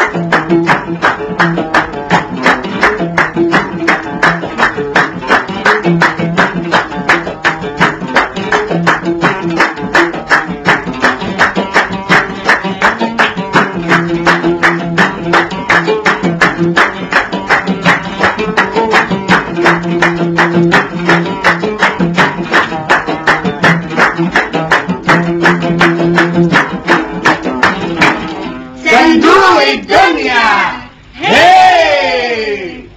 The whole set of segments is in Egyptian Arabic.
صندوق الدنيا هي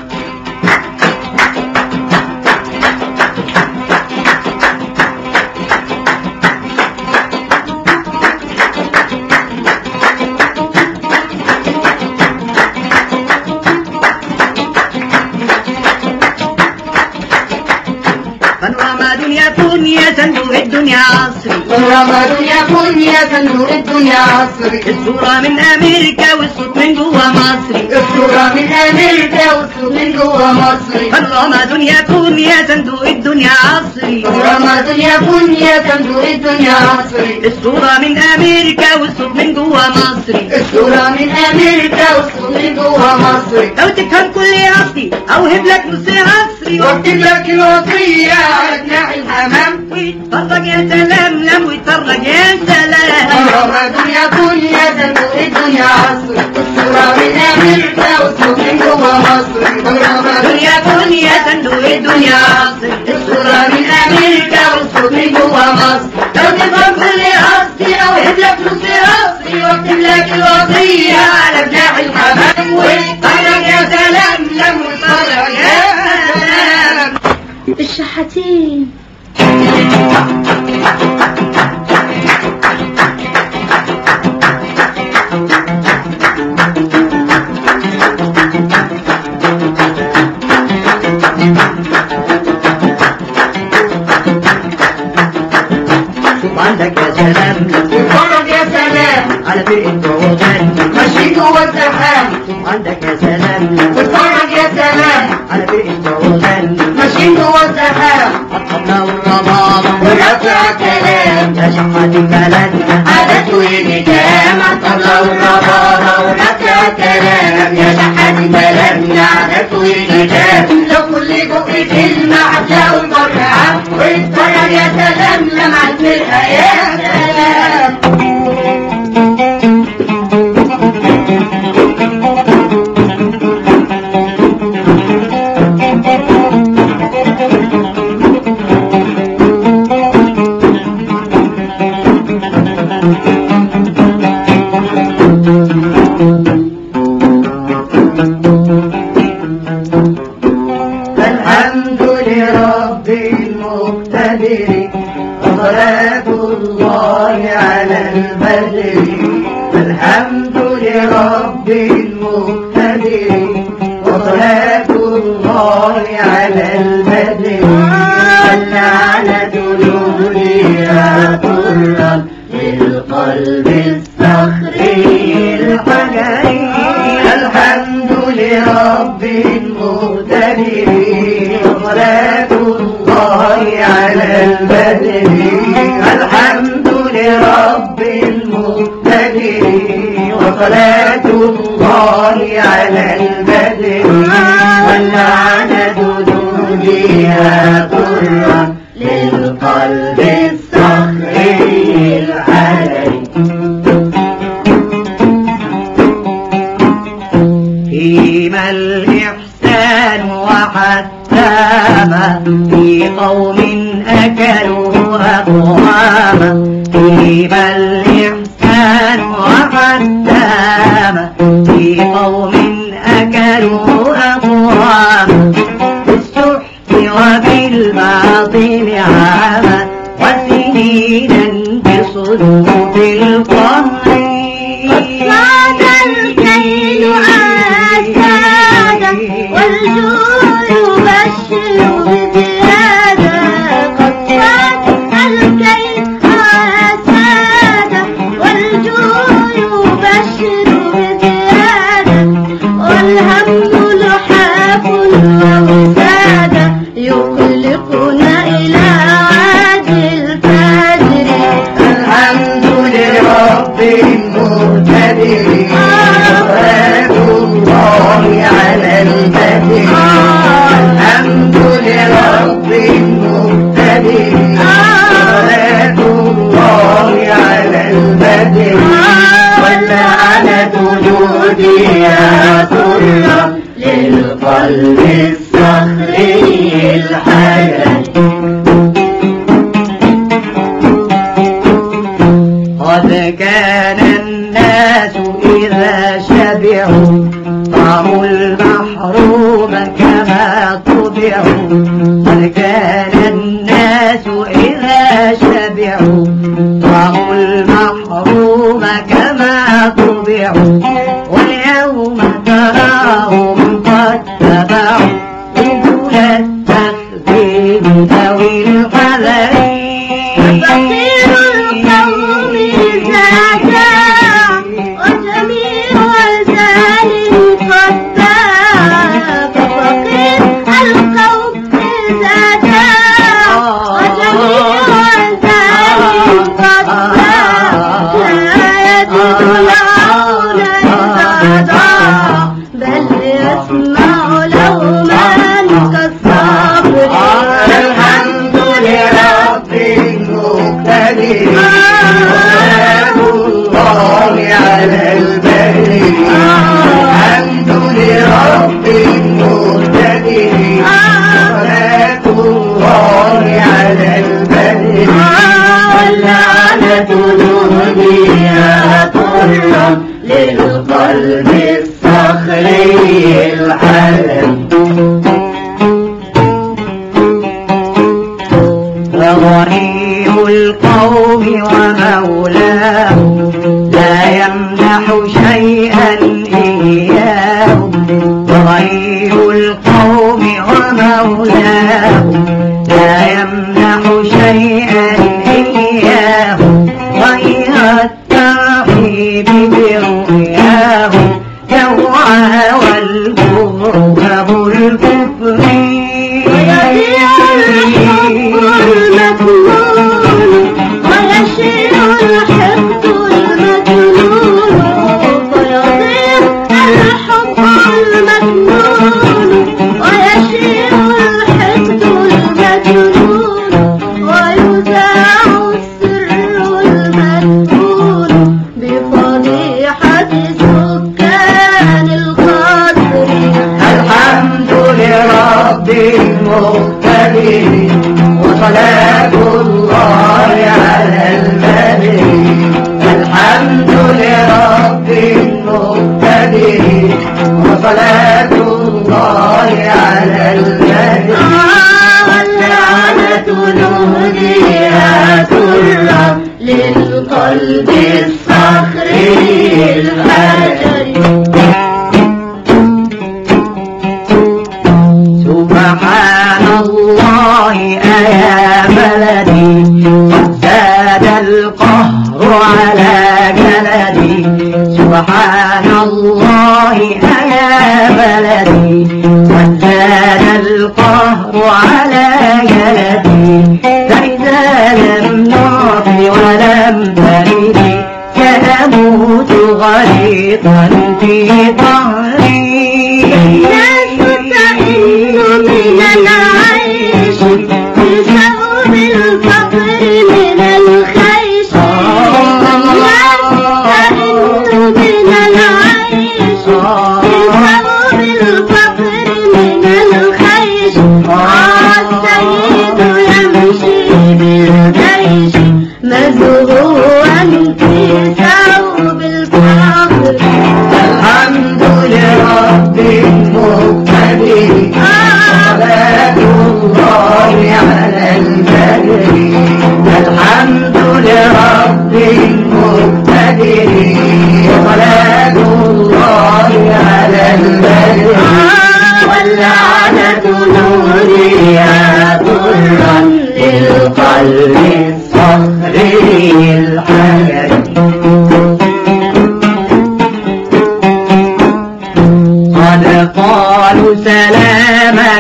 بانوراما دنيا كون يا صندوق الدنيا عصري ورمضان يكون يا صندوق الدنيا عصري الصورة من أمريكا والصوت من جوا مصري الصورة من أمريكا والصوت من جوا مصري بانوراما دنيا كون يا صندوق الدنيا عصري ورمضان يكون يا صندوق الدنيا عصري الصورة من أمريكا والصوت من جوا مصري الصورة من أمريكا والصوت من جوا مصري لو تفهم كل قصدي أوهب لك نص عصري واكتب لك الوصية على جناح الحمام ويتفرج يا سلام لم ويتفرج يا سلام رمضان يكون يا صندوق الدنيا عصري الصورة من أمريكا والصوت من جوا مصري رمضان دنيا كون يا صندوق الدنيا عصري الصورة من أمريكا والصوت من جوا مصر لو تفهم كل قصدي أوهب لك نص قصدي واكتب لك الوصية على جناح الحمام واتفرج يا سلام لما اتفرج يا سلام الشحاتين شوف عندك يا سلام اتفرج يا سلام على فرقة جوغان ماشي جوا الزحام شوف عندك يا سلام اتفرج يا سلام على فرقة جوغان ماشي جوا الزحام الطبلة والربابة ورفع كلام يا شحات بلدنا عادات وإنجام الطبلة والربابة ونفع كلام يا شحات بلدنا عادات وإنجام لو كل بق كلمة هتلاقوا الفرحة واتفرج يا سلام لمع الفرقة يا سلام الحمد لرب المقتدر وصلاة الله على البدر الحمد لرب المقتدر وصلاة الله على البدر صلى على دلولها طرا للقلب الصخري الحجري الحمد لرب المقتدر وصلاة الله على البدر الحمد لرب المقتدر وصلاة الله على البدر واللعنة دنيا طرا للقلب الصخري الحجري فيما الإحسان وحتاما في قوم أكلوا أقواما فيما الإحسان وحتاما في قوم أكلوا أقواما بالسحت وبالباطل عاما وسنينا بصدوق القمر صاد الكيل عسادا والجوع يبشر بزيادة قد صاد الكيل عسادا والجوع يبشر بزيادة والهم لحاف ووسادة يقلقنا إلى عاد الفجر الحمد لرب المقتدر جنودي يا طرا للقلب الصخري الحجري قد كان الناس إذا شبعوا طعموا المحروم كما طبعوا قد كان الناس إذا شبعوا طعموا المحروم كما طبعوا واليوم تراهم قد تبعوا بدون التخفيف أو الحذر بصير القوم زادا وجميع الزال قد ذاب فقير القوم زادا وجميع الزال قد ذاب لا يدعون الزادا بل يسمع لوما كالصبر الحمد لرب المقتدر وسلام الله على البر الحمد لرب المقتدر وصلاة الله على البر واللعنة نهديها طرا للقلب الصخري الحلم فغني القوم ومولاه لا يمنح شيئا إياه وغني القوم ومولاه لا يمنح شيئا إياه غير الترحيب برؤياه جوعا والكرب الكفر ويضيع الحب المكنون ويشيع الحقد المجنون ويضيع الحب المكنون ويشيع الحقد المجنون ويذاع السر المدفون بفضيحة سكان القصر الحمد لرب المقتدر وصلاة الله على المدر الحمد لرب المقتدر وصلاة الله على المدر واللعنة نهديها سرا للقلب الصخري الحجري سبحان الله أيا بلدي قد زاد القهر على جلدي سبحان الله أيا بلدي قد زاد القهر على جلدي فإذا لم نعطي ولم ترد سأموت غريقا في ظهري الناس تئن من العيش تنشأ بالفقر من الخيش الناس تئن من العيش تنشأ بالفقر من الخيش السيد يمشي بالجيش مزروعا في ثوب الفقر الحمد لرب المقتدر صلاة الله على البدر الحمد لرب المقتدر صلاة الله على البدر واللعنة نوريها طرا للقلب الصخري الحجري قد قالوا سلاما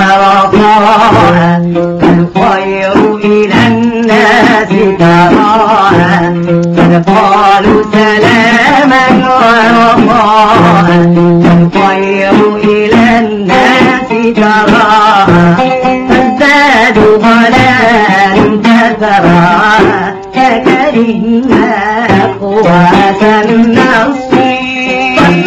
ورخاء الخير إلى الناس تراء قد قالوا سلاما ورخاء الخير إلى الناس تراء فازدادوا غلاء تثرى ككرهنا قوة النصر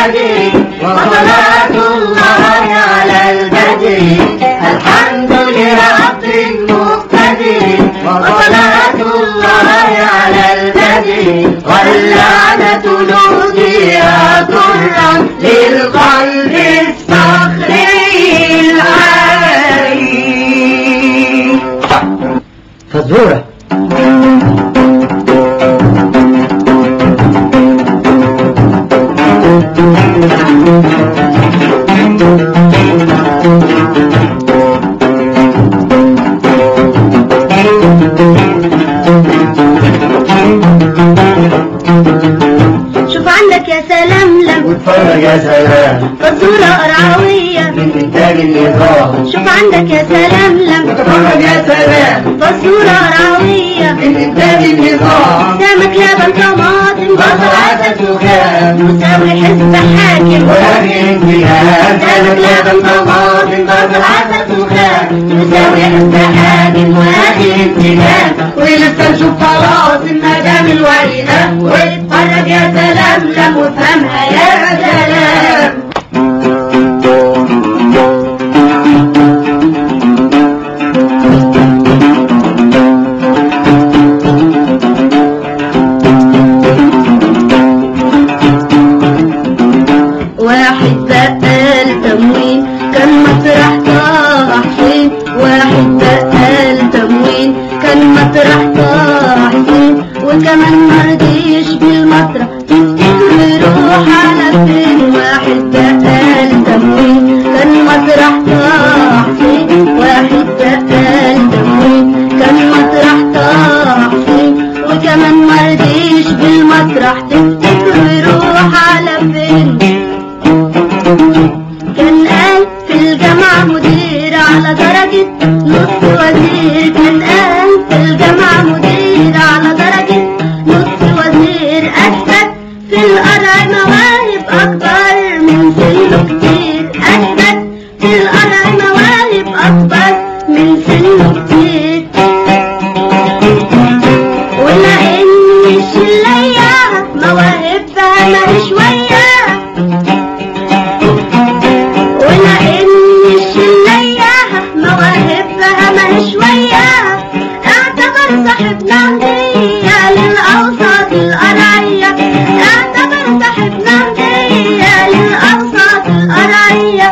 القدير وصلاة الله على البديع الحمد لرب المقتدر وصلاة الله على البديع واللعنة نوديها ضرا للقلب الصخري العالي فزورة شوف عندك يا سلام لم واتفرج يا سلام فزورة قرعوية من انتاج النظام شوف عندك يا سلام لم واتفرج يا سلام فزورة قرعوية من انتاج النظام سمك لبن طماطم بصل عدد وخام مساوي حزب حاكم وهذه انتهاء سمك لبن طماطم بصل عدد وخام تساوي حزب حاكم وهذه انتهاء ولسه نشوف خلاص المدام الوالدة واتفرج يا سلام لم وافهمها يا سلام واحد بقال تموين كان مطرح طه حسين واحد بقال تموين كان مطرح طه حسين وكمان مرضيش بالمطرح تفتكر يروح على فين واحد بقال تموين كان مطرح طه حسين واحد بقال تموين كان مطرح طه حسين وكمان مرضيش بالمطرح تفتكر يروح على فين كان قال في الجامعة مدير على درجة نص وزير كان قال في الجامعة مدير على درجة نص وزير أثبت في القرع مواهب أكبر من سنه كتير أثبت في القرع مواهب أكبر من سنه كتير ولأن الشلية مواهبها ما شوية ولأن الشلية مواهبها ما شوية اعتبر صاحبنا هدية للأوساط القرعية اعتبر صاحبنا هدية للأوساط القرعية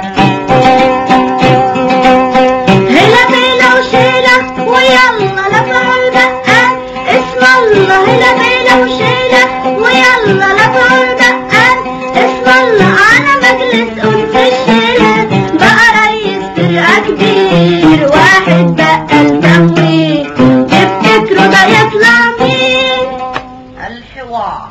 هلا بينا وشيلة ويلا لفعوا البقال اسم الله هلا بينا وشيلة ويلا لفعوا البقال اسم الله على مجلس أنف الشيلة بقى رئيس فرقة كبير واحد بقى تموين تفتكروا ده يطلع مين الحوار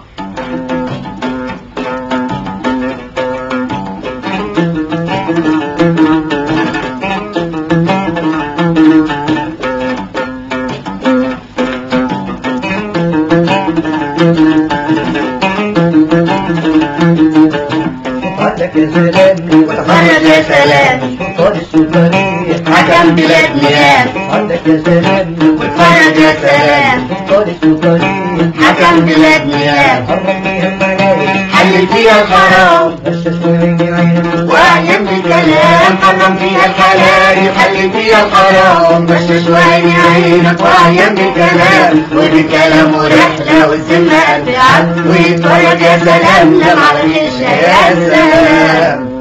عندك يا سلام وتفرج يا سلام سلطان السلطانية حكم بلاد ميلاد عندك يا سلام وتفرج يا سلام سلطان السلطانية حكم بلاد ميلاد حرم فيها المنايا حل فيها الحرام بس شوية عينك وأيام الكلام حرم فيها الحلال يحل فيها الحرام بس شوية عينك وأيام الكلام وبكلام ورحلة والذمة ألف عبد ويتفرج يا سلام لم على الخشة يا سلام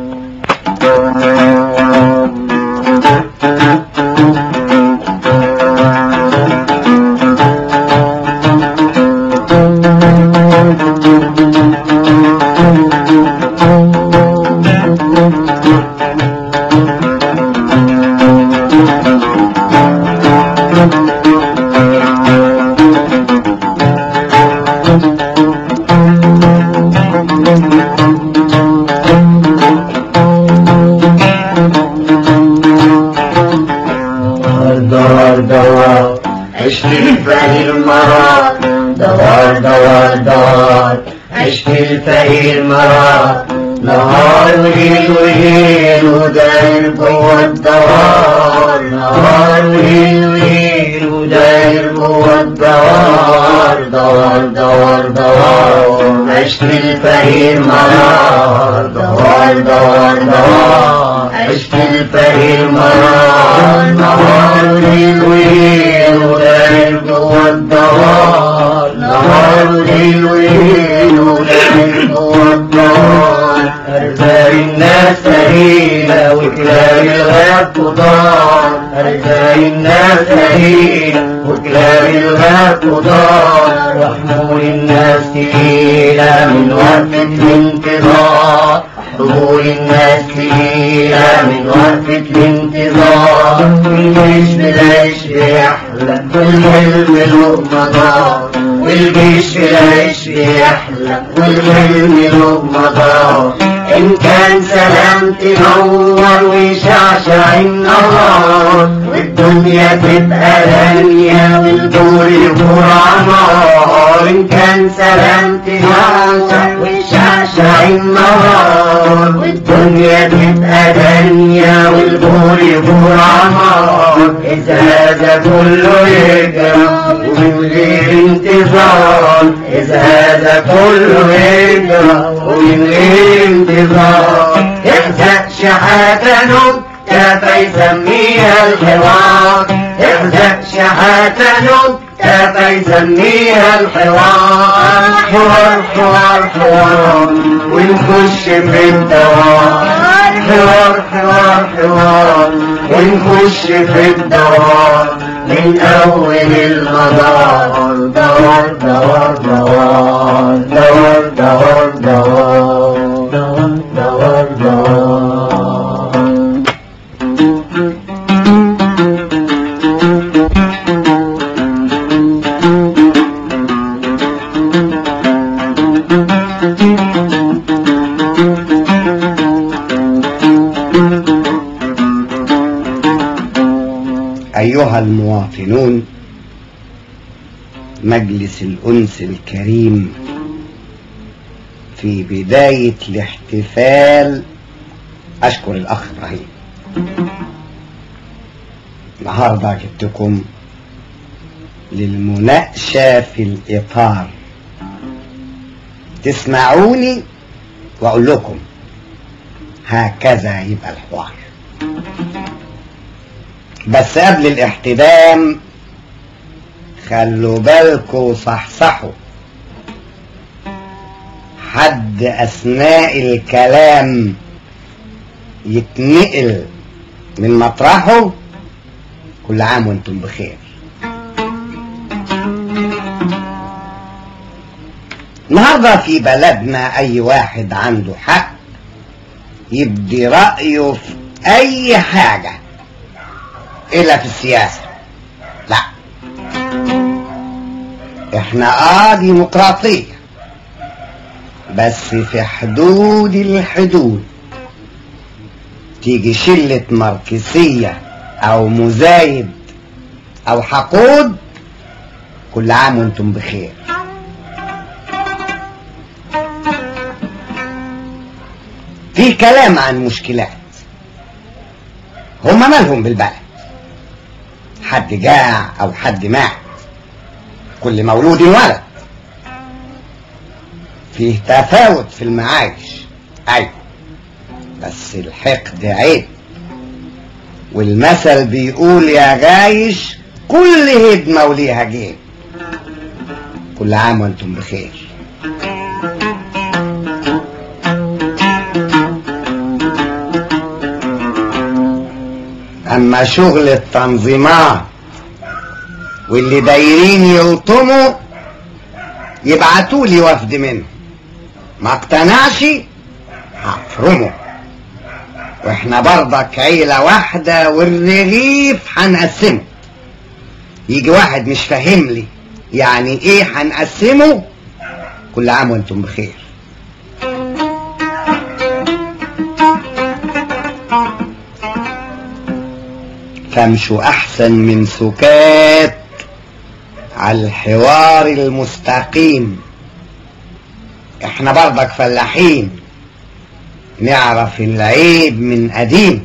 دوار دوار اشكي الفقير مرار دوار دوار دوار اشكي الفقير مرار نهار وليل وليل وداير جوه الدوار نهار وليل وليل وداير جوه الدوار دوار دوار دوار عشت الفقير مرار دوار دوار دوار عشت الفقير مرار نهار وليل وليل وداير جوا الدوار نهار وليل وليل وداير جوا الدوار أرزاق الناس قليلة وكلاب الغاب كتار أرزاق الناس قليلة وكلاب الغاب كتار وحمول الناس تقيلة من وقفة الانتظار حمول الناس تقيلة من وقفة الانتظار والجيش بالعيش بيحلى والحلم له مدار والجيش بالعيش بيحلى والحلم له مدار إن كان سلام تنور ويشعشع النهار والدنيا تبقى دنيا والدور يكون عمار إن كان سلام تنور ويشعشع النهار والدنيا تبقى دنيا والدور يكون عمار إذا هذا كله يجرى ومن غير انتظار إذا هذا كله يجرى ومن غير انتظار يحزق شحاتة نكتة فيسميها الحوار يحزق شحاتة نكتة فيسميها الحوار حوار حوار حوار ونخش في الدوار حوار حوار حوار ونخش في الدوار من أول المدار دوار دوار دوار دوار دوار دوار دوار دوار دوار أيها المواطنون مجلس الأنس الكريم في بداية الاحتفال أشكر الأخ إبراهيم النهاردة جبتكم للمناقشة في الإطار تسمعوني وأقول لكم هكذا يبقى الحوار بس قبل الاحتدام خلوا بالكوا صحصحوا حد اثناء الكلام يتنقل من مطرحه كل عام وانتم بخير النهارده في بلدنا اي واحد عنده حق يبدي رأيه في اي حاجه الا في السياسة لا احنا اه ديمقراطية بس في حدود الحدود تيجي شلة ماركسية او مزايد او حقود كل عام وانتم بخير في كلام عن مشكلات هما مالهم بالبلد حد جاع او حد مات كل مولود ولد فيه تفاوت في المعايش ايوه بس الحقد عيب والمثل بيقول يا غايش كل هدمة وليها جيب كل عام وانتم بخير اما شغل التنظيمات واللي دايرين يلطموا يبعتوا لي وفد منه ما اقتنعش هفرمه واحنا برضك عيلة واحدة والرغيف هنقسمه يجي واحد مش فاهم لي يعني ايه هنقسمه كل عام وانتم بخير فامشوا احسن من سكات على الحوار المستقيم احنا برضك فلاحين نعرف العيب من قديم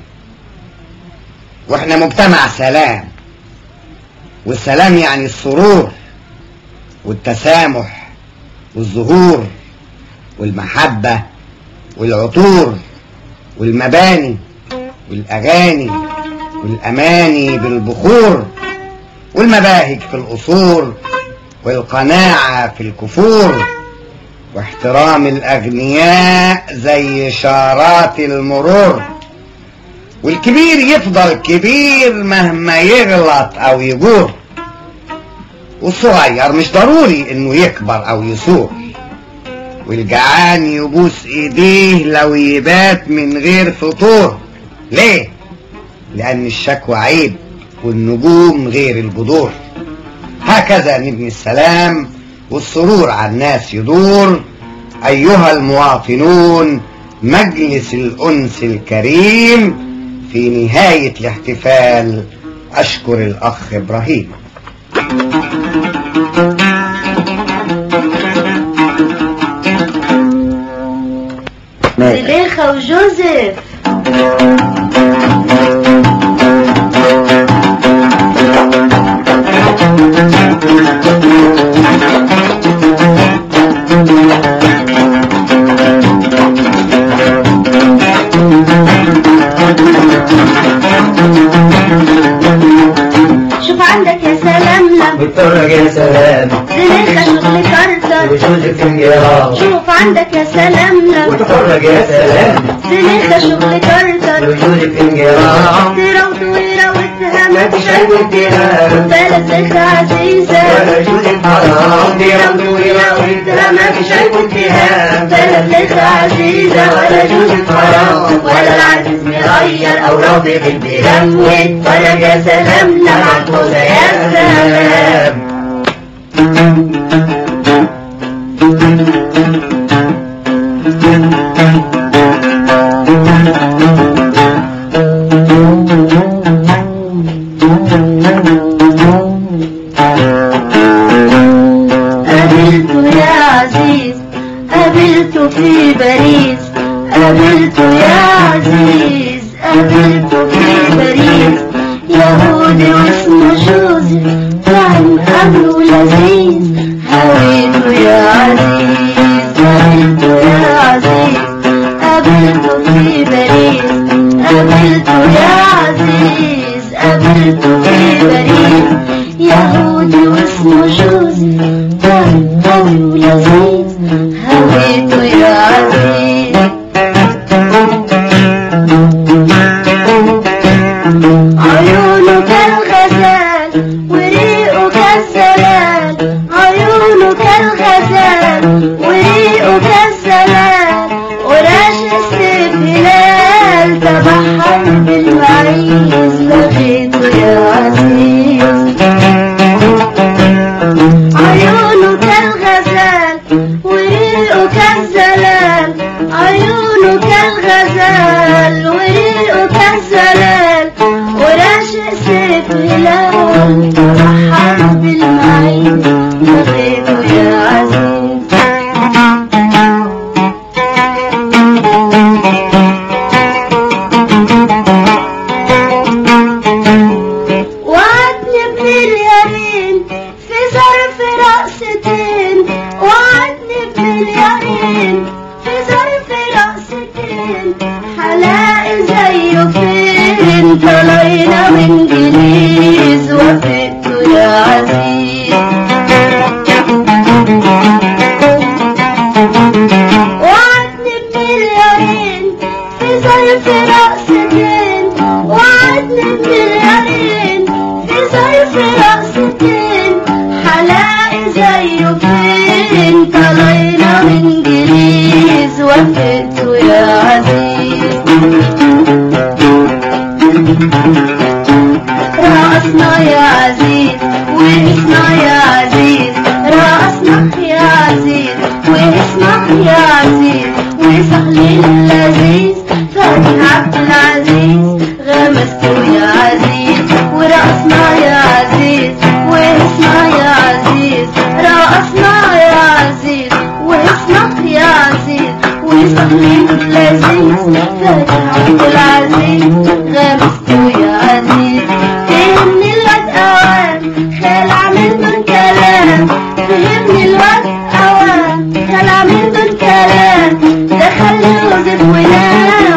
واحنا مجتمع سلام والسلام يعني السرور والتسامح والظهور والمحبة والعطور والمباني والأغاني والأماني بالبخور والمباهج في القصور والقناعة في الكفور واحترام الأغنياء زي إشارات المرور والكبير يفضل كبير مهما يغلط أو يجور والصغير مش ضروري إنه يكبر أو يصور والجعان يبوس إيديه لو يبات من غير فطور ليه؟ لأن الشكوى عيب والنجوم غير البذور هكذا نبني السلام والسرور على الناس يدور أيها المواطنون مجلس الأنس الكريم في نهاية الاحتفال أشكر الأخ إبراهيم زليخة وجوزيف شوف عندك يا سلام لم بتفرج يا سلام زليخة شغل كرتر وجوزك في انجرام شوف عندك يا سلام لم وتفرج يا سلام زليخة شغل كرتر وجوزك في انجرام تيرة وطويرة واتهام ما فيش عيب واتهام بلا زليخة عزيزة ولا جوزك حرام دي طويلة وانت ما فيش عيب واتهام بلا زليخة عزيزة ولا جوزك حرام ولا العزيز مغير او راضي بالبلام واتفرج يا سلام لما عالخوذة يا سلام قابلته يا عزيز قابلته في باريس قابلته يا عزيز قابلته في باريس يهودي واسمه جوزيف كان قبله لذيذ هويته يا عزيز قابلته يا عزيز قابلته في باريس قابلته يا عزيز قابلته في باريس يهودي واسمه جوزيف كان قوي ولذيذ هويته يا عزيز عيونه كالغزال وريقه كالزلال عيونه كالغزال وريقه كالزلال وراش استقبلال تبحر بالمعيز لغيته يا عزيز عيونه كالغزال وريقه كالزلال عيونه كالغزال وريقه كالزلال وراشق سيف هلال تبحر بالمعين لغيته يا عزيز وعدني باليمين في ظرف رقصتين وعدني باليمين في ظرف رقصتين هلاقي زيه فين طلعنا من جليز وفقته يا عزيز وعدني باليمين في ظرف رقصتين وعدني باليمين في ظرف رقصتين هلاقي زيه فين طلعنا من جليز وفقته يا عزيز رقصنا يا عزيز واسمع يا عزيز رقصنا يا عزيز واسمع يا عزيز وصحلي اللذيذ فتح عبد العزيز غمسته يا عزيز ورقصنا يا عزيز واسمع يا عزيز رقصنا يا عزيز واسمع يا عزيز وصحلي اللذيذ فتح عبد العزيز غمسته يا عزيز فهمني الواد اوام خال عامل من كلام فهمني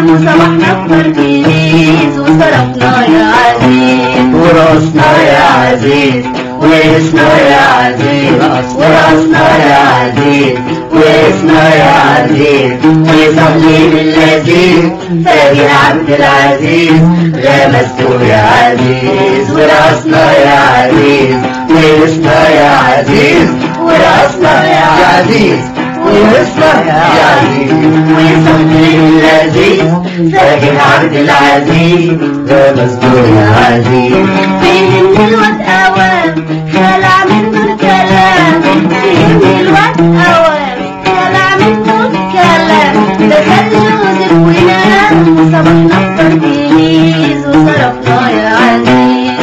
وصبحنا في بركيز وصرفنا يا عزيز وراسنا يا عزيز واسنا يا عزيز وراسنا يا عزيز واسنا يا عزيز ويصلي باللذيذ فاجر عبد العزيز غمسته يا عزيز وراسنا يا عزيز واسنا يا عزيز وراسنا يا عزيز واسنا يا عزيز ويصلي باللذيذ فاجر عبد العزيز غمسته يا عزيز فين الواد اوام خلع منه الكلام فين الواد اوام خلع منه الكلام دخل يوسف ونام وصبحنا في بركيز وصرفنا يا عزيز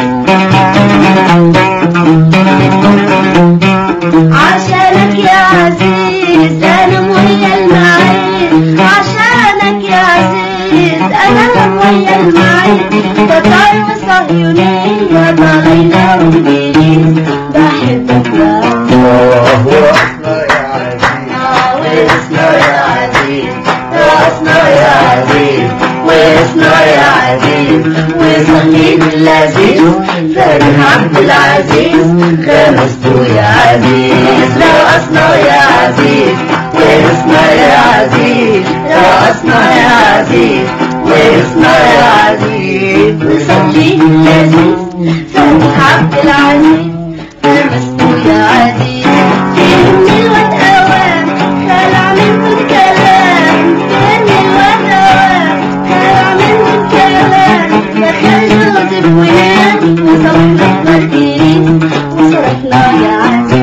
عشانك يا عزيز انا ويا المعين عشانك يا عزيز انا ويا المعين تطار وصهيونية طالعنا وانجليز بحبك يا وراسنا يا عزيز واسنا يا عزيز راسنا يا عزيز واسنا يا عزيز وصلي باللذيذ فارن عبد العزيز خمسته يا عزيز راسنا يا عزيز واسنا يا عزيز راسنا يا عزيز واسنا يا عزيز وصلي اللذيذ فرح عبد العزيز لمسته يا عزيز فين الواد اوام خلع منه الكلام فين الواد اوام خلع منه الكلام دخل يوسف ونام وصبحنا في بركيز وصرفنا يا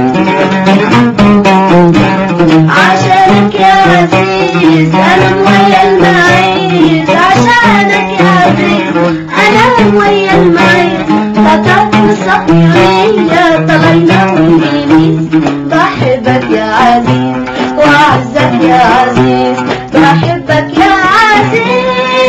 عزيز عشانك يا عزيز انا ويا المعيز عشانك يا عزيز انا ويا المعيز قطعت الصحيحية طلعنا وانجليز بحبك يا عزيز وعزك يا عزيز بحبك يا عزيز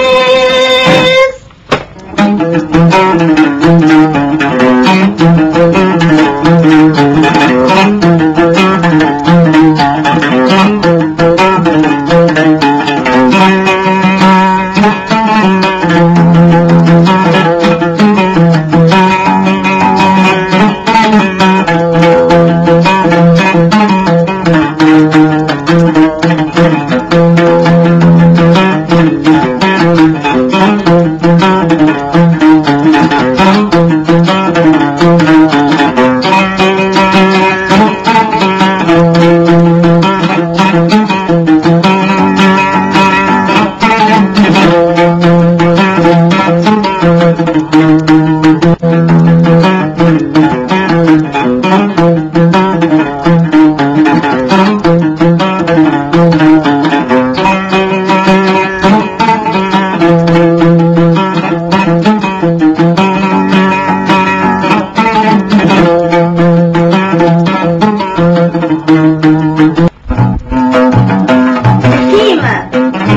كيما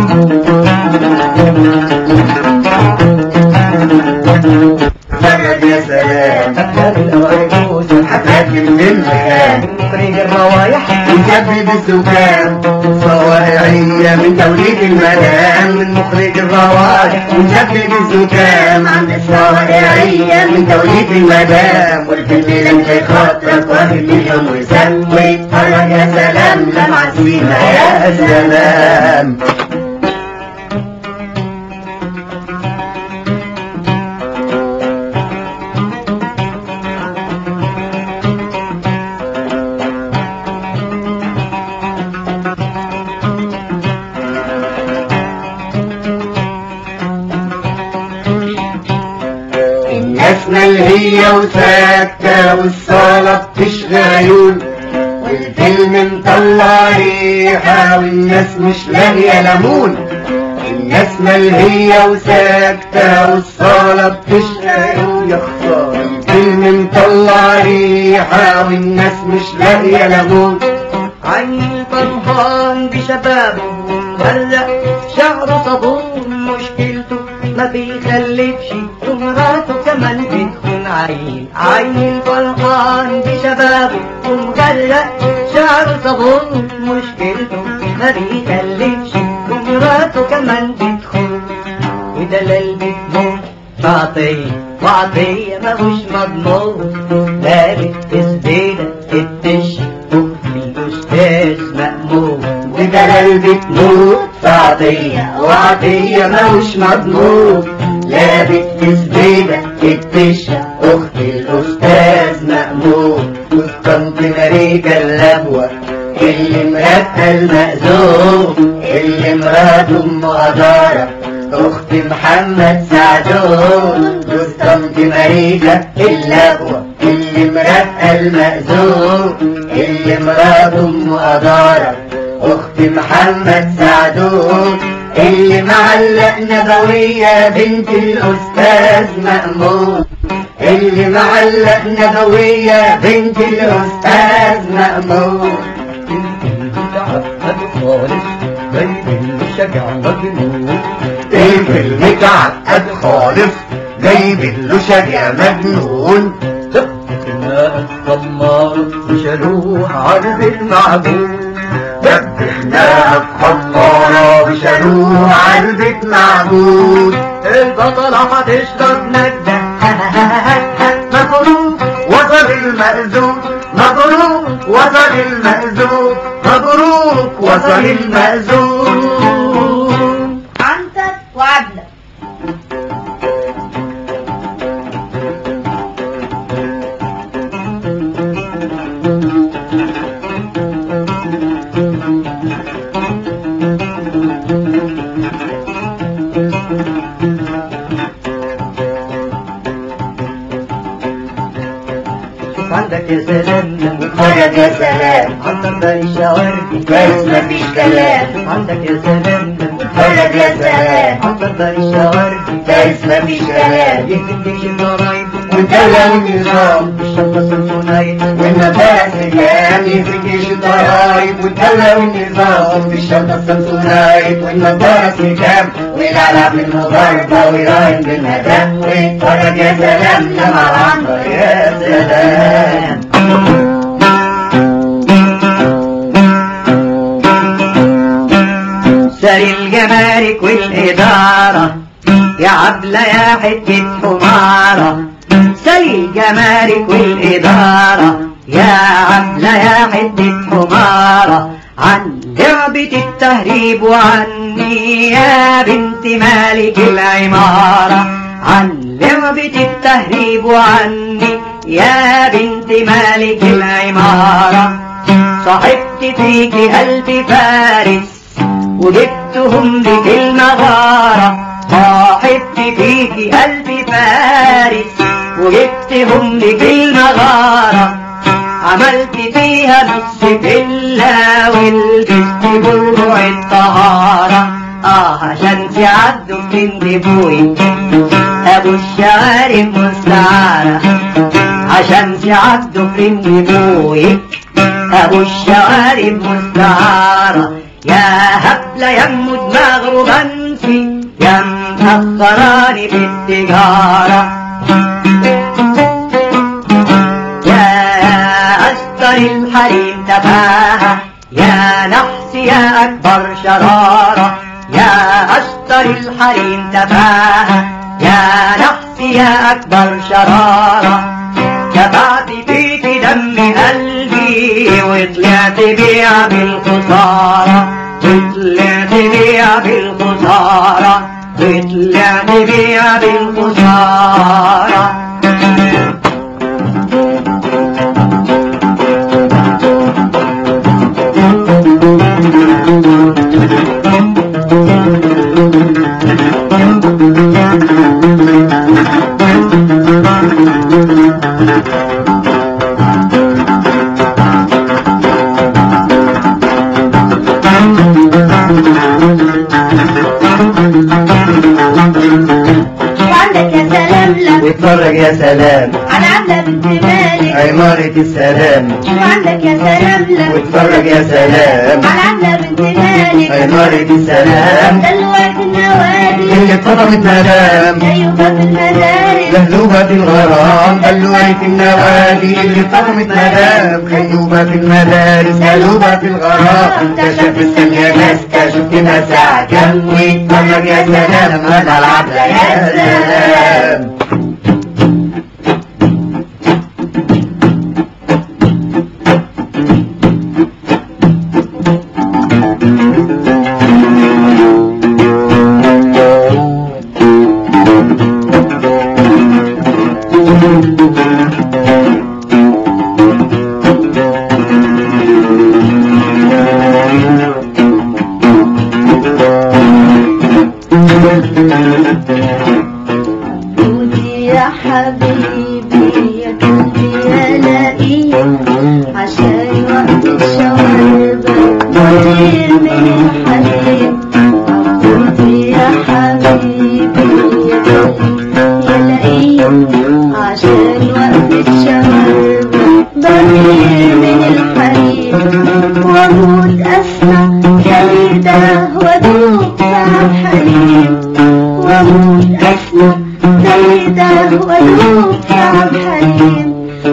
فرد يا سلام حفاكر بالمكان مخرج الروايح مسبب السكان صواعية من توليد المنام من مخرج الروايح مسبب الزكام عند الصواعية من توليد المدام والفيلم لم خاطرك واخد مليون وسام ويتفرج يا سلام لمع سيما يا سلام الناس ملهية وساكتة والصالة بتشغى عيون والفيلم مطلع ريحة والناس مش لاقية ليمون الناس ملهية وساكتة والصالة بتشغى عيون يا خسارة الفيلم مطلع ريحة والناس مش لاقية ليمون عيني فرحان بشبابه ومغرق شعره صابون مشكلته ما بيخلفش ومراته كمان بتكون عيل عيني فرحان بشبابه ومغرق شعره صابون مشكلته ما بيخلفش ومراته كمان بتكون ودلال بتموت بعطية وعطية ماهوش مضمون لابس تسبيلة التش الأستاذ مأمون ودلال بتموت فعطية وعطية ماهوش مضمون لابس تسبيلة التشة أخت الأستاذ مأمون وسطنط ماريكا اللبوة اللي مراتها المأذون اللي مراته أم أدارة أخت محمد سعدون وسطنط ماريكا اللبوة اللي مراتها المأذون اللي مراته أم أدارة أخت محمد سعدون اللي معلق نبوية بنت الأستاذ مأمون اللي معلق نبوية بنت الأستاذ مأمون الفيلم متعقد خالص جايب له شجع مجنون وشالوه عرض المعبود دبحناها بخمارة وشالوه علبة معبود البطلة هتشرب نجدة مبروك وصل المأذون مبروك وصل المأذون مبروك وصل المأذون عنتر وعبلة شوف عندك يا سلام اتفرج يا سلام عنتر باقي الشوارب بس مفيش كلام شوف عندك يا سلام اتفرج يا سلام عنتر باقي الشوارب بس مفيش كلام يهدم جيش الضرايب والدولة والنظام الشنطة سلفونايت والنفاس كام يفكش الضرايب والدولة والنظام في الشنطة السامسونايت والنضارة كام والعلى في المضاربة ويراهن بالمدام ويتفرج يا سلام لما عنبر يا سلام سري الجمارك والإدارة يا عبلة يا حتة حمارة سري الجمارك والإدارة يا عبلة يا حتة حمارة عن لعبة التهريب وعني يا بنت مالك العمارة عن لعبة التهريب وعني يا بنت مالك العمارة صاحبت فيكي قلب فارس وجبتهم لك المغارة صاحبت فيكي قلب فارس وجبتهم لك المغارة عملت فيها نص فيلا ولبست بربع الطهارة اه عشان تعدوا من دبوي ابو الشوارب مستعارة عشان تعدوا في دبوي ابو الشوارب مستعارة يا هبلة يا ام دماغ رومانسي يا مأخراني في التجارة يا أشطر الحريم تفاهة يا نحس يا أكبر شرارة يا أشطر الحريم تفاهة يا نحس يا أكبر شرارة دفعت فيك دم قلبي وطلعت بيع بالخسارة وطلعت بيع بالخسارة وطلعت بيع بالخسارة وعندك يا سلام لك اتفرج يا سلام على عبلة بنت مالك عمارة السلام وعندك يا سلام لك واتفرج يا سلام على عبلة بنت مالك عمارة السلام دلوقتي النوادي اللي اتفضلت مدام أيوبة في المدارس لهلوبة في الغرام خلوها في النوادي اللي اتفضلت مدام خلوبة في المدارس لهلوبة في الغرام كشف السنة ماسكة شفت مساعة كم ويتفرج يا سلام على العبلة يا سلام ودي يا حبيبي يا قلبي يا لئيم عشان وقت الشوارب كتير من الحليب ودي يا حبيبي يا قلبي يا لئيم عشان وقت الشوارب ضرير من الحليب واموت اسمع جريدة وادوب ساعة حليب واموت اسمع زيدة وادوب ساعة حليب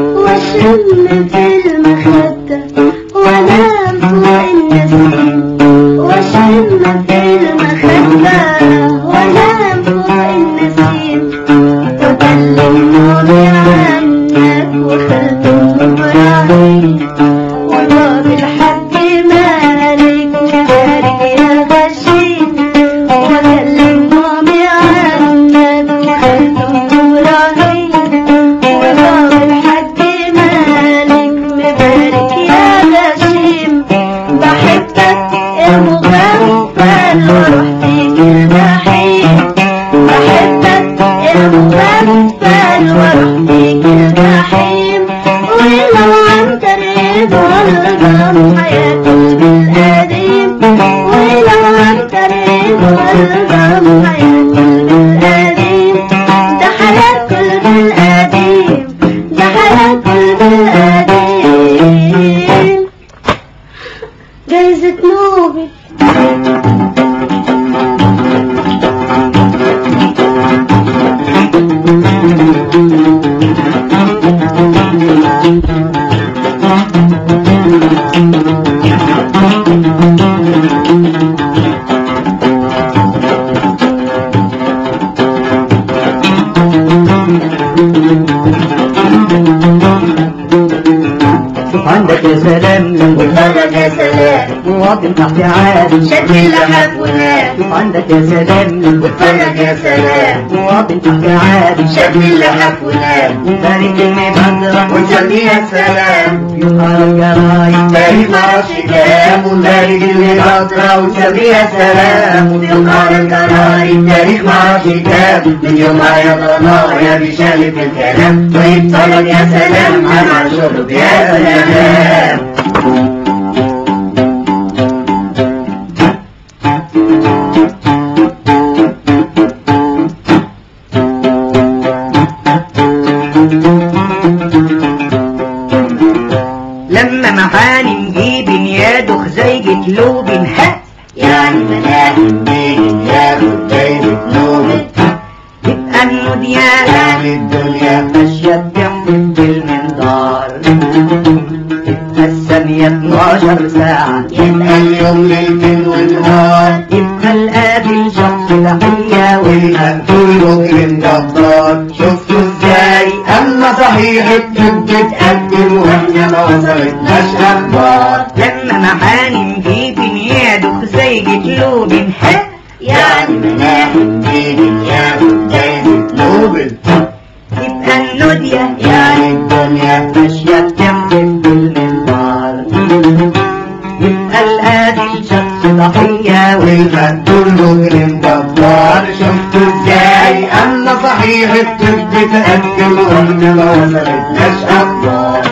واشم في المخدة وانام فوق النسيم واشم في المخدة وانام فوق النسيم وكلم نومي عنك وخلت ابراهيم وباب الحج مالك مبارك يا غشيم وكلم نومي عنك وخلت ابراهيم وباب الحج مالك مبارك يا غشيم بحبك يا مغفل واروح فيك الجحيم بحبك يا مغفل واروح فيك الجحيم ولو عن طريق والغم حياة قلبي القديم ولو عن طريق والغم حياة قلبي القديم ده حياة قلبي القديم ده حياة قلبي القديم جايزة نوبل شوف عندك يا سلام من واتفرج يا سلام مواطن تحت عادي شد اللحاف ونام شوف عندك يا سلام من واتفرج يا سلام مواطن تحت عادي شد اللحاف ونام بارك المبادرة ونسمي يا سلام يقال الجرايد بارك معرفش كام وبارك اللي بكرة وسمي يا سلام ويقال الجرايد تاريخ معرفش كام من يوم ما يا ضنار يا بيشالي في الكلام ويتفرج يا سلام على الشرب يا سلام لما محاني نجيب ياده خزيجة لوب ها يعني ملاهي بيجي ياخد جايزة نوبل يبقى النوديان يعني الدنيا ماشية بجنب بالمنظار يبقى الثانية 12 ساعة يبقى اليوم ليل ونهار يبقى القاتل شخص تحية والمقتول مجرم جبار شفتوا ازاي اما صحيح الطب اتقدم واحنا ما وصلتناش اخبار لما محاني نجيب ياده خزيجة لوب ها يعني ملاهي بيجي ياخد جايزة نوبل يبقى النودية يعني الدنيا ماشية بجنب بالمنظار يبقى القاتل شخص ضحية والمقتول مجرم جبار شفتوا ازاي اما صحيح الطب اتقدم واحنا ما وصلتناش اخبار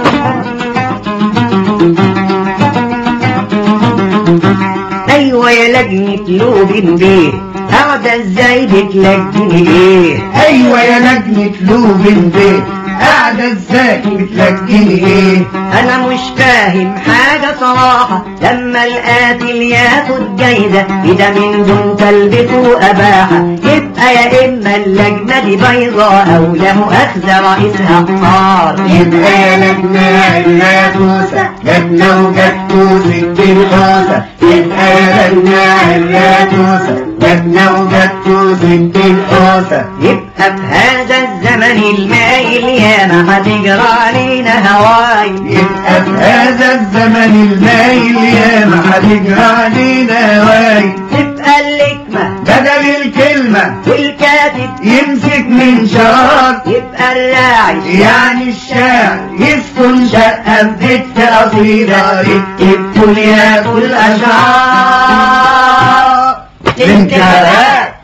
ايوه يا لجنة لوبين بيه قاعدة ازاي بتلجني ايه ايوه يا لجنة لوبن بيه قاعدة ازاي بتلجني ايه انا مش فاهم حاجة صراحة لما القاتل ياخد جايزة اذا من دون تلبسه اباحة يبقى يا اما اللجنة دي بيضاء او لا مؤاخذة رئيسها حمار يبقى لجنة إلا توسة لجنة وجاتو ستين حوسة يبقى لجنة إلا توسة لجنة وجاتو ستين حوسة يبقى في هذا الزمن المايل ياما هتجرى علينا هواي يبقى في هذا الزمن المايل ياما هتجرى علينا هواي تبقى اللكمة بدل الكلمة والكاتب يمسك من شرار يبقى الراعي يعني الشاعر يسكن شقة في بيت قصيدة يكتب كل ياكل أشعار انتهى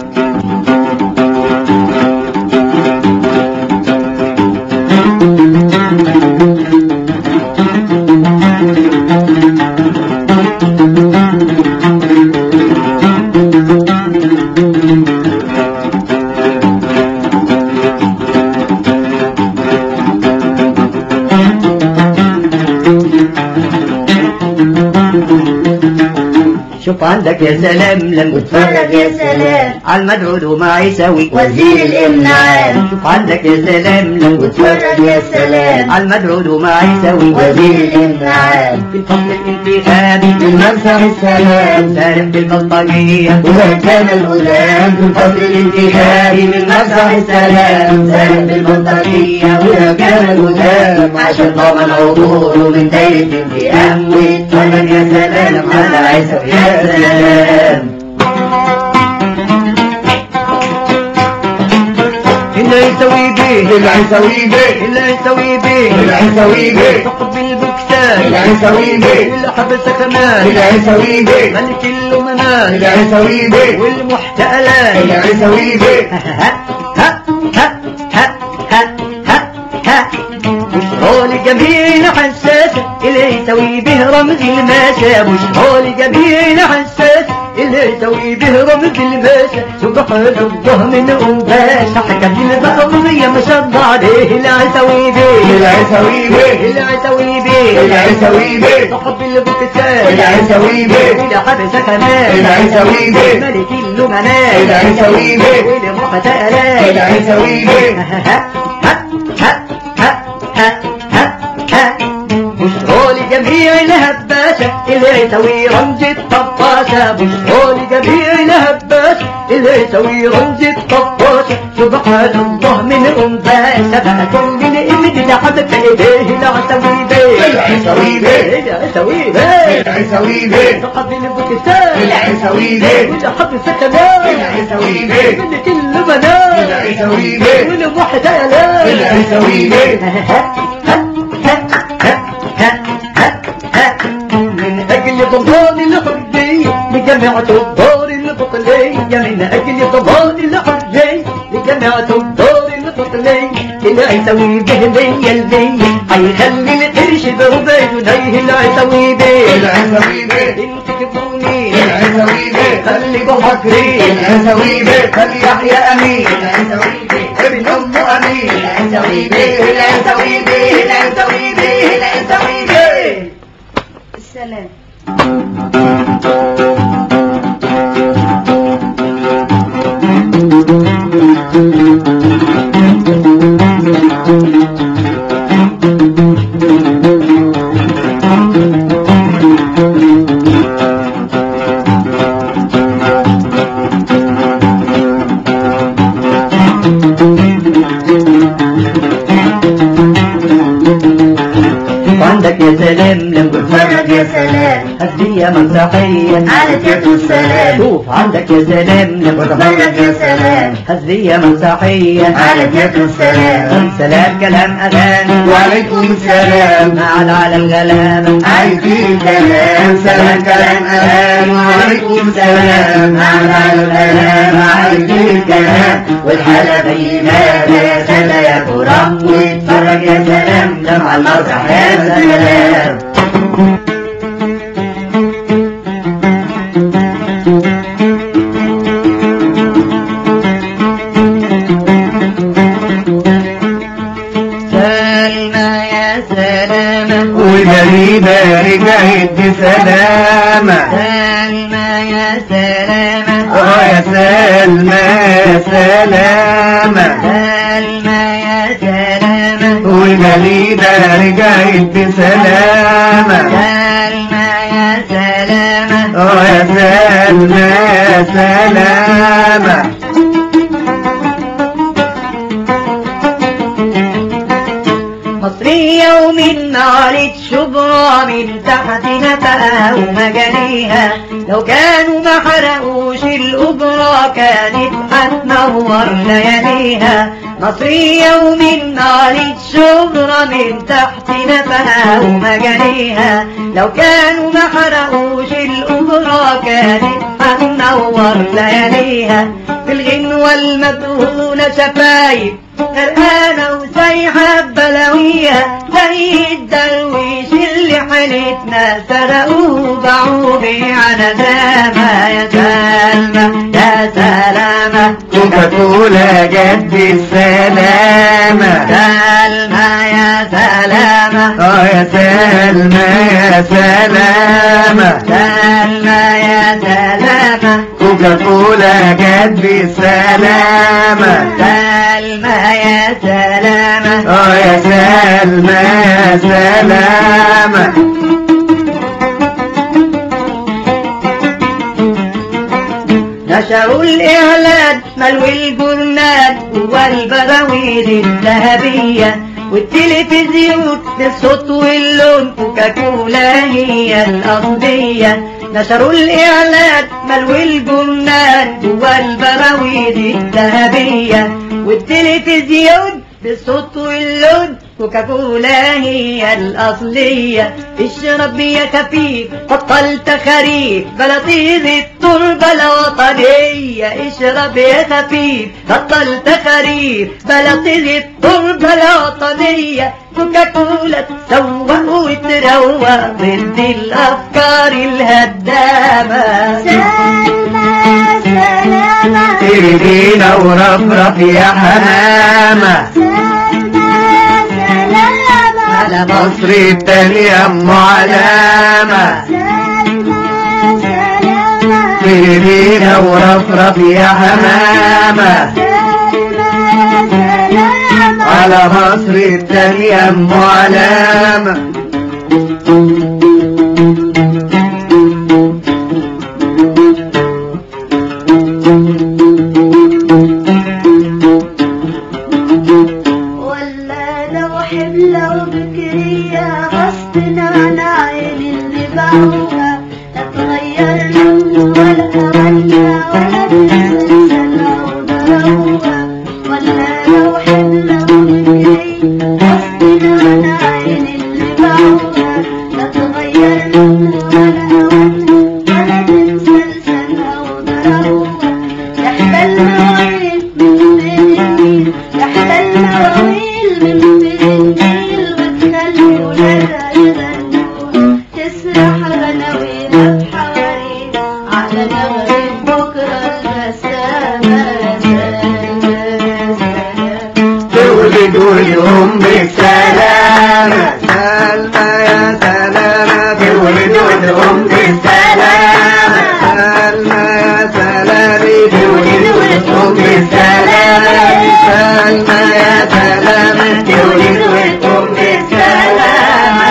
شوف عندك يا سلام لما واتفرج يا سلام على المدعو وما يسوي وزير الامناء شوف عندك يا سلام لما واتفرج يا سلام على المدعو وما يسوي وزير الامناء في الفصل الانتخابي من مسرح السلام سالم بالبلطجية وإذا كان الغلام في الفصل الانتخابي من مسرح السلام سالم بالبلطجية وإذا كان الغلام عشان ضمن عبوره من دايرة الانتقام ويتفرج يا سلام على عيسى يا سلام اللي يسوي بيه العيسوي بيه اللي يسوي بيه العيسوي بيه تقبل البكتان العيسوي بيه اللي حبس كمان العيسوي بيه ملك الأمناء العيسوي بيه والمحتالات العيسوي بيه ها ها ها ها ها ها ها بشرى لجميع حساسة اللي يسوي به رمز الماسة بشرى لجميع حساسة اللي يسوي به رمز الماسة سبحان الله من أنباسة حكم البقرية ما شاء الله عليه اللي يسوي به العيسوي بيه اللي يسوي به العيسوي بيه صاحب البكتان العيسوي بيه اللي حبس كمان العيسوي بيه ملك الأمناء العيسوي بيه والمحتالات العيسوي بيه بشرى لجميع الهباسة اللي يسوي رمز الطفاشة بشرى لجميع الهباسة اللي يسوي رمز الطفاشة سبحان الله من أنباسة بقى كل الإمد ده حبك إيديه لا أسوي بيه العيسوي بيه لا أسوي بيه العيسوي بيه تقبل البكتان العيسوي بيه ولا حب سكنات العيسوي بيه من كل بنات العيسوي بيه والمحتالات العيسوي بيه من أجل ضمان الحرية لجماعة الدار البطلية من أجل ضمان الحرية لجماعة الدار البطلية اللي يسوي به مية المية هيخلي القرش بربع جنيه اللي يسوي به العيسوي بيه انتكبوني العيسوي بيه خليكم فاكرين العيسوي بيه خلي يحيى أمين العيسوي بيه ابن أم أمين العيسوي بيه العيسوي بيه العيسوي بيه العيسوي بيه السلام عندك يا سلام لما واتفرج يا سلام هدية مسرحية على كتف السلام شوف عندك يا سلام لما واتفرج يا سلام هدية مسرحية على كتف السلام سلام كلام أغاني وعليكم السلام مع العالم غلابة عايزين كلام سلام كلام أمان وعليكم السلام معنا الكلام عايزين كلام والحالة بينانا يا سلا يا كرم واتفرج يا سلام لمع المسرح يا سلام سلامة اه يا سلمى يا سلامة سلمى يا سلامة والجليدة رجعت بسلامة سلمى يا سلامة اه يا سلمى يا سلامة مصرية ومن نار شبرا من تحت نفقها ومجانيها لو كانوا ما حرقوش الأجرة كانت هتنور لياليها مصرية ومن نار شبرا من تحت نفقها ومجانيها لو كانوا ما حرقوش الأجرة كانت هتنور لياليها في الغنوة المدهونة شفايف غرقانة وسايحة بلاوية زي الدرويش اللي حالتنا سرقوه باعوه على زامة يا سلمى يا سلامة كوكاكولا جد السلامة سلمى يا سلامة اه يا سلمى يا سلامة سلمى يا سلامة كوكاكولا جد السلامة سلمى يا سلامة اه يا سلمى يا سلامة نشروا الإعلان ملو الجرنان والبراويل الذهبية والتلفزيون بالصوت واللون كوكاكولا هي الأصلية نشروا الإعلان ملو الجرنان والبراويل الذهبية والتلفزيون بالصوت واللون كوكاكولا هي الأصلية اشرب يا خفيف بطلت خريف بلطيز التربة الوطنية اشرب يا خفيف بطلت خريف بلطيز التربة الوطنية كوكاكولا تسوق وتروق ضد الأفكار الهدامة سلمى سلامة ترجينا ورفرف يا حمامة سلمى سلامة على مصر التانية ام علامة سلمى سلامة ترجينا ورفرف يا حمامة سلمى سلامة على مصر التانية ام علامة ولا لو حملة وبكرية غصب عن عين اللي باعوها لا تغير لون ولا تغنى ولا تنسى وضروها ولا لو حملة وبكرية غصب عن عين اللي باعوها لا تغير لون ولا تغنى ولا تنسى لسانها وضروها تحت المواعيد من بين النيل تحت المواويل من بين النيل وتخلي ولادها يغنوا تسرح غناوينا بحواري على نغرة بكرة البسامة سلام سلام تولد والأم بالسلامة سلمى يا سلامة تولد والأم بالسلامة سلمى يا سلامة تولد والأم بالسلامة سلمى يا سلامة تولد والأم بالسلامة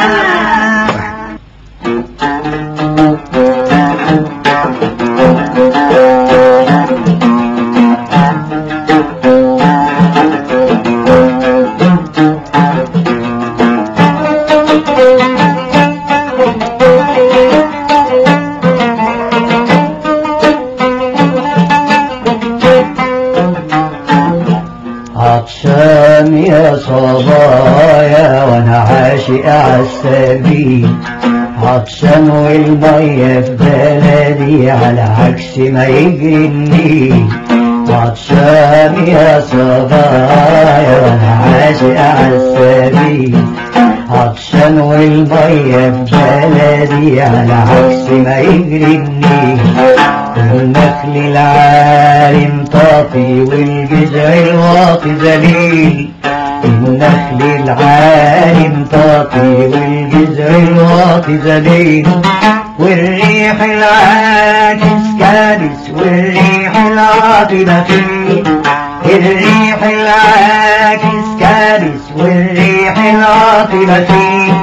عطشان يا صبايا وانا عاشق عالسبيل عطشان والمية في بلدي على عكس ما يجري النيل عطشان يا صبايا وانا عاشق عالسبيل عطشان والمية في بلدي على عكس ما يجري النيل النخل العالم طافي والجذع الواطي ذليل النخل العالم طافي والجذع الواطي ذليل والريح العاكس كابس والريح العاطبة فيه الريح العاكس كابس والريح العاطبة فيه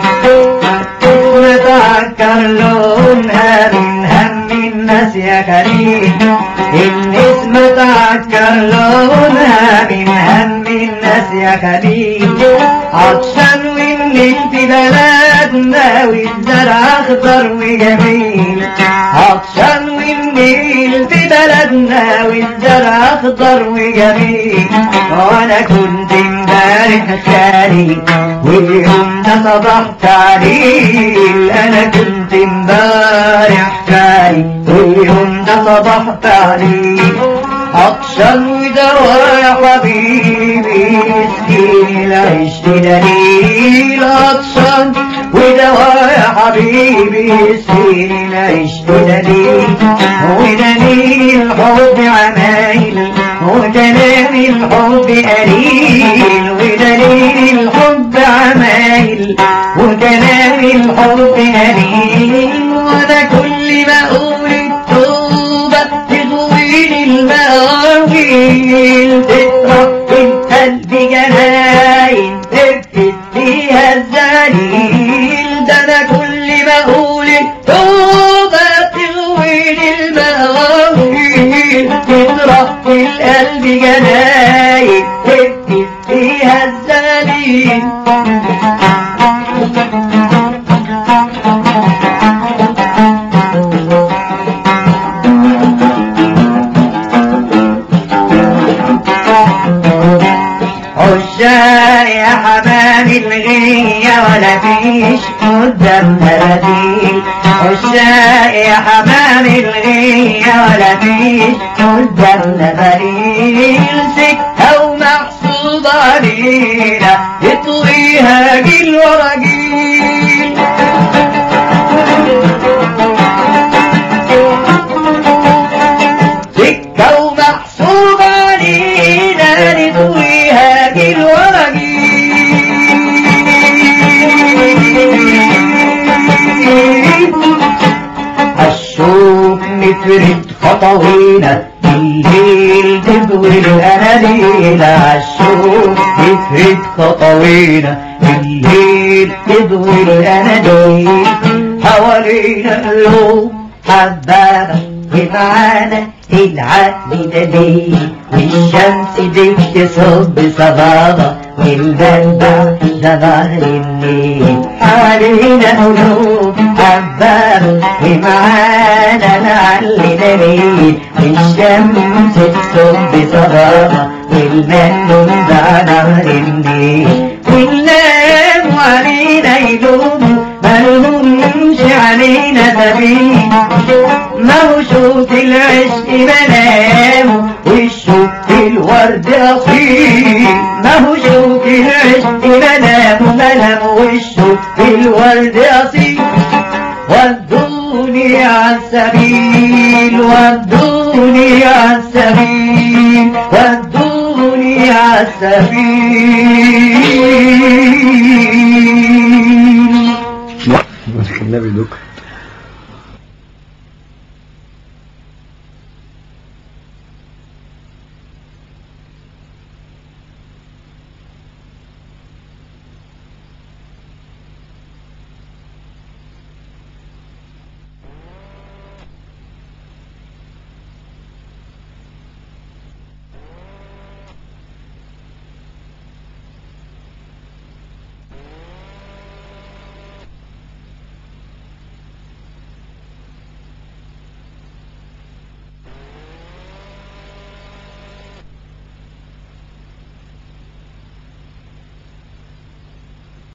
نتذكر لونها من هم الناس يا كريم الاسم تعكر لونها من هم الناس يا كريم عطشان والنيل في بلدنا والزرع اخضر وجميل عطشان والنيل في بلدنا والزرع اخضر وجميل وانا كنت امبارح خالي واليوم ده صبحت عليل انا كنت امبارح خالي واليوم ده صبحت عليل عطشان ودواء يا حبيبي مسكين العيش دليل عطشان ودواء يا حبيبي مسكين العيش دليل ودليل الحب عمايل ودليل الحب قليل ودليل الحب عمايل ودليل الحب قليل وانا كل ما اقول التوبه تغويني المواويل تطرق في القلب جناين تبكت فيها الزليل ده انا كل ما اقول التوبه تغويني المواويل تطرق في القلب جناين تبكت فيها الزليل عشاق يا حمام الغية ولا فيش قدام بديل عشاق يا حمام الغية ولا فيش قدام بديل سكة ومحسوبة علينا يطويها جيل ورا جيل سكة ومحسوبة علينا نطويها جيل ورا جيل الشوك نفرد خطوينا الليل تدوي الأناديل الشوك نفرد خطوينا الليل تدوي الأناديل حوالينا اللوم حبابة ومعانا العقل دليل والشمس بتصب صبابة والمنبع ده ظهر النيل حوالينا قلوب حبابة ومعانا العقل دليل والشمس تصب صبابة والمنبع نهر النيل وننام علينا يلوموا ملهمش علينا سبيل ما هو شوك العشق منام والشوك الورد أصيل ما هو شوك العشق منام منام والشوك الورد أصيل ودوني عالسبيل ودوني عالسبيل ودوني عالسبيل النبي دوك